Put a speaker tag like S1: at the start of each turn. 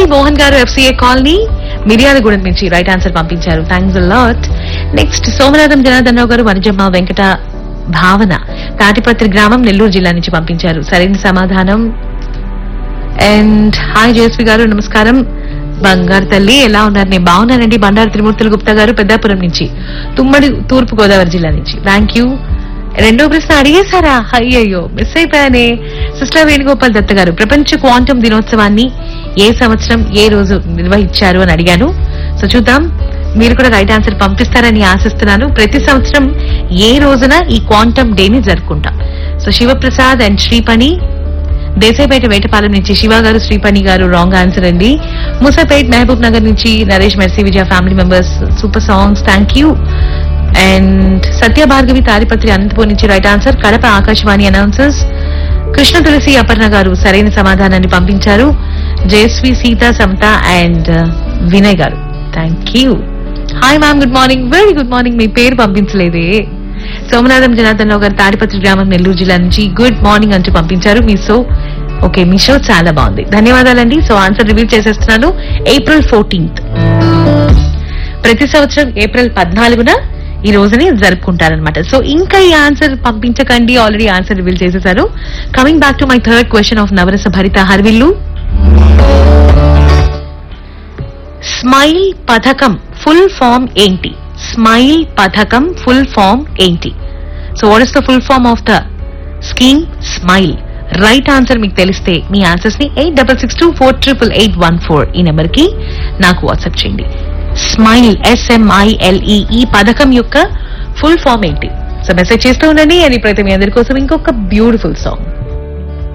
S1: ముక్తి మోహన్ గారు FCA colony Miryalagudem నుంచి రైట్ ఆన్సర్ పంపించారు thanks lot next Somanatham Janardhan Rao garu Vanajamma Venkata భావన తాటిపత్రి గ్రామం నెల్లూరు జిల్లా నుంచి పంపించారు సరైన సమాధానం అండ్ హాయ్ జయశ్రీ గారు నమస్కారం బంగారు తల్లి ఎలా ఉన్నారు నేను బాగున్నానండి బండారు త్రిమూర్తులు గుప్తా గారు పెద్దాపురం నుంచి తుమ్మడి తూర్పు గోదావరి జిల్లా నుంచి థ్యాంక్ యూ రెండో ప్రశ్న అడిగేశారా అయ్యయ్యో మిస్ అయిపోయానే సిస్టర్ వేణుగోపాల్ దత్త గారు ప్రపంచ క్వాంటం దినోత్సవాన్ని ఏ సంవత్సరం ఏ రోజు నిర్వహించారు అని అడిగాను సో చూద్దాం మీరు కూడా రైట్ ఆన్సర్ పంపిస్తారని ఆశిస్తున్నాను ప్రతి సంవత్సరం ఏ రోజున ఈ క్వాంటమ్ డేని జరుపుకుంటాం సో శివప్రసాద్ అండ్ శ్రీపణి దేశాయిపేట వేటపాలెం నుంచి శివ గారు శ్రీపణి గారు రాంగ్ ఆన్సర్ అండి ముసాపేట్ మహబూబ్ నగర్ నుంచి Naresh Mercy Vijaya family members super songs thank you and Satya Bhargavi Tadipatri Anantapur నుంచి right answer Kadapa Akashvani announcers Krishna Tulasi Aparna garu సరైన సమాధానాన్ని పంపించారు Jayashree Sita Samata and Vinay garu thank you hi ma'am good morning very good morning మీ పేరు పంపించలేదే సోమనాథం జనార్దన్ రావు గారు తాడిపత్రి గ్రామం నెల్లూరు జిల్లా నుంచి గుడ్ మార్నింగ్ అంటూ పంపించారు మీ షో ఓకే మీ షో చాలా బాగుంది ధన్యవాదాలండి సో ఆన్సర్ రివీల్ చేసేస్తున్నాను ఏప్రిల్ ఫోర్టీన్త్ ప్రతి సంవత్సరం ఏప్రిల్ పద్నాలుగున ఈ రోజుని జరుపుకుంటారనమాట సో ఇంకా ఈ ఆన్సర్ పంపించకండి ఆల్రెడీ ఆన్సర్ రివీల్ చేసేసారు coming back to my third question of Navarasa Bharita Harivillu smile పథకం ఫుల్ ఫామ్ ఏంటి స్మైల్ పథకం ఫుల్ ఫామ్ ఏంటి so what is the full form of the scheme smile right answer మీకు తెలిస్తే మీ ఆన్సర్స్ ని eight double six two four triple eight one four ఈ number కి నాకు వాట్సాప్ చేయండి స్మైల్ ఎస్ఎంఐఎల్ఈ ఈ పథకం యొక్క ఫుల్ ఫామ్ ఏంటి సో మెసేజ్ చేస్తూ ఉండండి అని ప్రతి మీ అందరి కోసం ఇంకొక బ్యూటిఫుల్ సాంగ్